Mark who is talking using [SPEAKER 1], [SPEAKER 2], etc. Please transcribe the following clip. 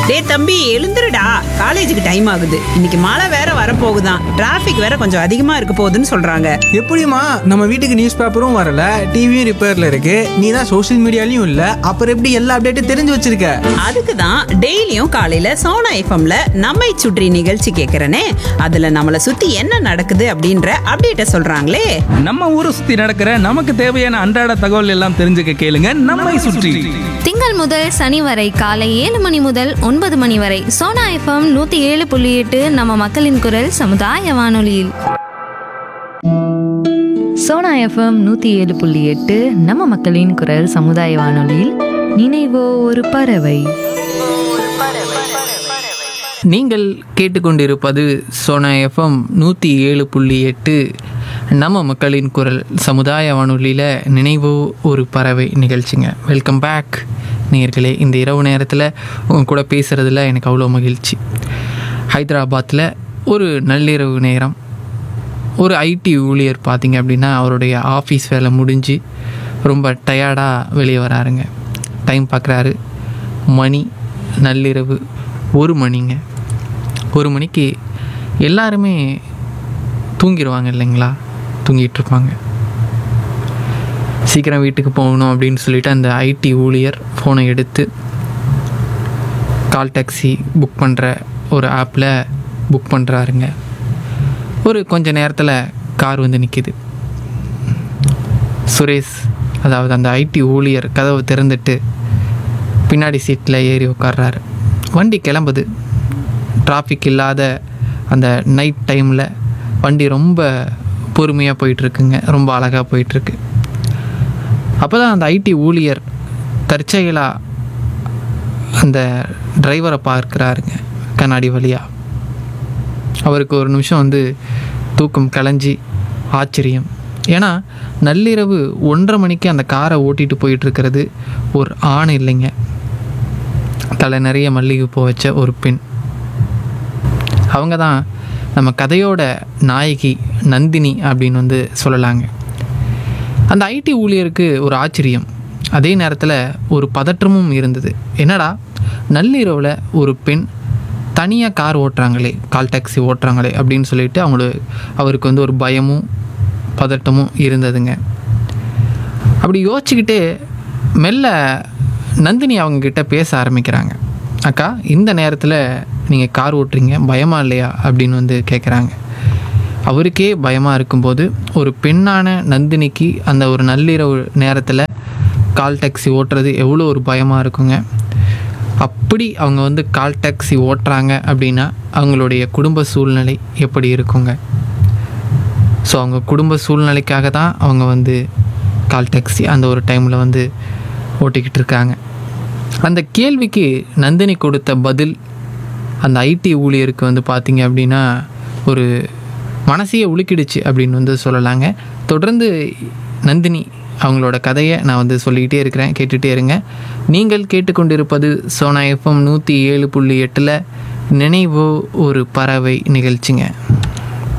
[SPEAKER 1] டேய் தம்பி எழுந்துருடா காலேஜுக்கு டைம் ஆகுது இன்னைக்கு மழை வேற வரப்போகுதான் டிராஃபிக் வேற கொஞ்சம் அதிகமா இருக்க போகுதுன்னு சொல்றாங்க
[SPEAKER 2] எப்படிம்மா நம்ம வீட்டுக்கு நியூஸ் பேப்பரும் வரல டிவியும் ரிப்பேர்ல இருக்கு நீ தான் சோஷியல் மீடியாலையும் இல்ல அப்புறம் எப்படி எல்லா அப்டேட்டும் தெரிஞ்சு வச்சிருக்க
[SPEAKER 1] அதுக்கு தான் டெய்லியும் காலையில சோனா எஃப்எம்ல நம்மை சுற்றி நிகழ்ச்சி கேட்கறனே அதுல நம்மள சுத்தி என்ன நடக்குது அப்படின்ற அப்டேட்ட சொல்றாங்களே
[SPEAKER 3] நம்ம ஊரை சுத்தி நடக்கிற நமக்கு தேவையான அன்றாட தகவல் எல்லாம் தெரிஞ்சுக்க கேளுங்க நம்மை சுற்றி
[SPEAKER 4] திங்கள் முதல் சனி வரை காலை ஏழு மணி முதல் ஒன்பது மணி வரை சோனா எஃப்எம் நூத்தி ஏழு புள்ளி எட்டு நம்ம மக்களின் குரல் சமுதாய வானொலியில்
[SPEAKER 5] சோனா எஃப்எம் நூற்றி ஏழு புள்ளி எட்டு நம்ம மக்களின் குரல் சமுதாய வானொலியில் நினைவோ ஒரு பறவை
[SPEAKER 6] நீங்கள் கேட்டுக்கொண்டிருப்பது சோனா எஃப்எம் நூற்றி ஏழு புள்ளி எட்டு நம்ம மக்களின் குரல் சமுதாய வானொலியில் நினைவோ ஒரு பறவை நிகழ்ச்சிங்க வெல்கம் பேக் நேர்களே இந்த இரவு நேரத்தில் உங்கள் கூட பேசுகிறதுல எனக்கு அவ்வளோ மகிழ்ச்சி ஹைதராபாத்தில் ஒரு நள்ளிரவு நேரம் ஒரு ஐடி ஊழியர் பார்த்தீங்க அப்படின்னா அவருடைய ஆஃபீஸ் வேலை முடிஞ்சு ரொம்ப டயர்டாக வெளியே வராருங்க டைம் பார்க்குறாரு மணி நள்ளிரவு ஒரு மணிங்க ஒரு மணிக்கு எல்லாருமே தூங்கிடுவாங்க இல்லைங்களா தூங்கிட்டு இருப்பாங்க சீக்கிரம் வீட்டுக்கு போகணும் அப்படின்னு சொல்லிட்டு அந்த ஐடி ஊழியர் ஃபோனை எடுத்து கால் டாக்ஸி புக் பண்ணுற ஒரு ஆப்பில் புக் பண்ணுறாருங்க ஒரு கொஞ்ச நேரத்தில் கார் வந்து நிற்கிது சுரேஷ் அதாவது அந்த ஐடி ஊழியர் கதவை திறந்துட்டு பின்னாடி சீட்டில் ஏறி உட்கார்றாரு வண்டி கிளம்புது டிராஃபிக் இல்லாத அந்த நைட் டைமில் வண்டி ரொம்ப பொறுமையாக போயிட்டுருக்குங்க ரொம்ப அழகாக போயிட்டுருக்கு அப்போ தான் அந்த ஐடி ஊழியர் தற்செயலாக அந்த டிரைவரை பார்க்குறாருங்க கண்ணாடி வழியாக அவருக்கு ஒரு நிமிஷம் வந்து தூக்கம் கலைஞ்சி ஆச்சரியம் ஏன்னா நள்ளிரவு ஒன்றரை மணிக்கு அந்த காரை ஓட்டிகிட்டு போயிட்டுருக்கிறது ஒரு ஆண் இல்லைங்க தலை நிறைய மல்லிகைப்பூ வச்ச ஒரு பெண் அவங்க தான் நம்ம கதையோட நாயகி நந்தினி அப்படின்னு வந்து சொல்லலாங்க அந்த ஐடி ஊழியருக்கு ஒரு ஆச்சரியம் அதே நேரத்தில் ஒரு பதற்றமும் இருந்தது என்னடா நள்ளிரவில் ஒரு பெண் தனியாக கார் ஓட்டுறாங்களே கால் டாக்ஸி ஓட்டுறாங்களே அப்படின்னு சொல்லிட்டு அவங்களுக்கு அவருக்கு வந்து ஒரு பயமும் பதட்டமும் இருந்ததுங்க அப்படி யோசிச்சுக்கிட்டே மெல்ல நந்தினி அவங்கக்கிட்ட பேச ஆரம்பிக்கிறாங்க அக்கா இந்த நேரத்தில் நீங்கள் கார் ஓட்டுறீங்க பயமா இல்லையா அப்படின்னு வந்து கேட்குறாங்க அவருக்கே பயமாக இருக்கும்போது ஒரு பெண்ணான நந்தினிக்கு அந்த ஒரு நள்ளிரவு நேரத்தில் கால் டாக்ஸி ஓட்டுறது எவ்வளோ ஒரு பயமாக இருக்குங்க அப்படி அவங்க வந்து கால் டாக்ஸி ஓட்டுறாங்க அப்படின்னா அவங்களுடைய குடும்ப சூழ்நிலை எப்படி இருக்குங்க ஸோ அவங்க குடும்ப சூழ்நிலைக்காக தான் அவங்க வந்து கால் டாக்ஸி அந்த ஒரு டைமில் வந்து ஓட்டிக்கிட்டு இருக்காங்க அந்த கேள்விக்கு நந்தினி கொடுத்த பதில் அந்த ஐடி ஊழியருக்கு வந்து பார்த்தீங்க அப்படின்னா ஒரு மனசையே உலுக்கிடுச்சு அப்படின்னு வந்து சொல்லலாங்க தொடர்ந்து நந்தினி அவங்களோட கதையை நான் வந்து சொல்லிக்கிட்டே இருக்கிறேன் கேட்டுகிட்டே இருங்க நீங்கள் கேட்டுக்கொண்டிருப்பது சோனா எஃப்எம் நூற்றி ஏழு புள்ளி எட்டில் நினைவோ ஒரு பறவை நிகழ்ச்சிங்க